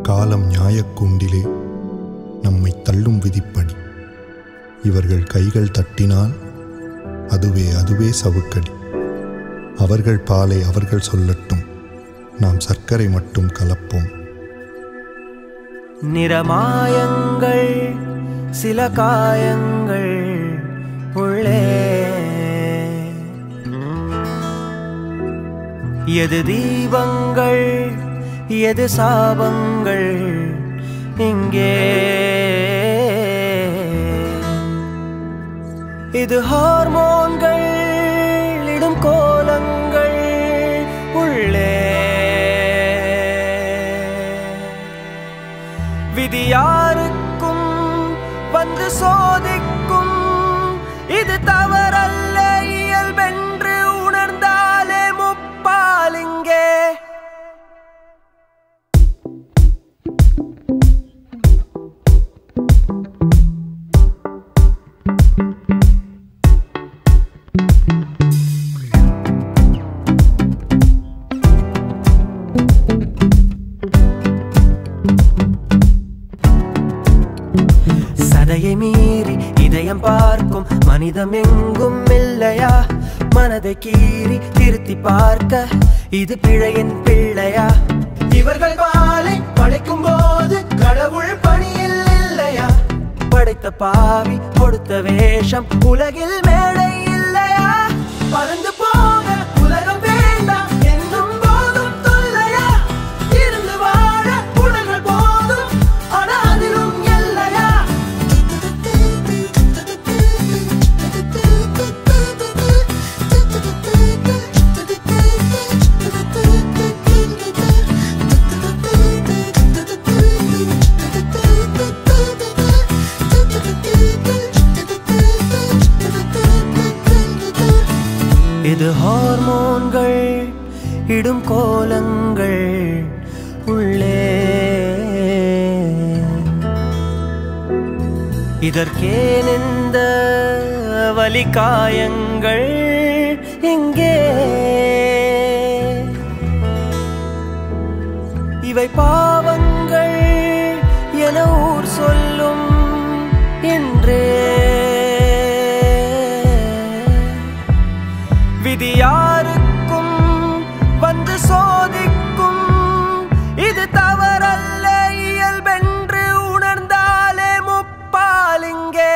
காலம் நியாயக்கூண்டிலே நம்மை தள்ளும் விதிப்படி இவர்கள் கைகள் தட்டினால் அதுவே அதுவே சவுக்கடி அவர்கள் பாலை அவர்கள் சொல்லட்டும் நாம் சர்க்கரை மட்டும் கலப்போம் நிறமாயங்கள் சில காயங்கள் உள்ளே எது தீபங்கள் எது சாபங்கள் இங்கே இது ஹார்மோன்கள் இடும் கோலங்கள் உள்ளே விதி யாருக்கும் வந்து சோதிக்கும் இது தவறல்ல இயல்பென்று உணர்ந்தாலே முப்பாலிங்கே சதையை மீறி இதயம் பார்க்கும் மனிதம் எங்கும் இல்லையா மனதை கீறி திருத்தி பார்க்க இது பிழையின் பிள்ளையா இவர்கள் பாலை படைக்கும் போது கடவுள் பணியில் இல்லையா படைத்த பாவி கொடுத்த வேஷம் உலகில் மேடை இல்லையா பறந்து போக உலகம் வேண்டாம் என்னும் போதும் தொல்லையா இருந்து வாழ உணர்கள் போதும் ஆனா அதிலும் எல்லையா இது ஹார்மோன்கள் இடும் கோலங்கள் உள்ளே இதற்கேன் இந்த வலி காயங்கள் எங்கே இவை பாவங்கள் என ஊர் சொல்லும் என்றே விதி யாருக்கும் வந்து சோதிக்கும் இது தவறல்ல இயல்பென்று உணர்ந்தாலே முப்பாலிங்கே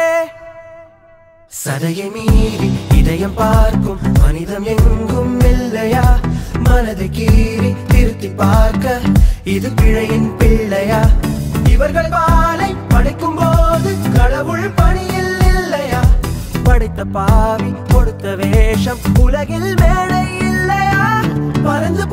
சதையை மீறி இதயம் பார்க்கும் மனிதம் எங்கும் இல்லையா மனதை கீறி திருத்தி பார்க்க இது பிழையின் பிள்ளையா இவர்கள் பாலை படைக்கும் போது கடவுள் பணியில் இல்லையா படைத்த பாவி கொடுத்த வேஷம் உலகில் மேடை இல்லையா பறந்து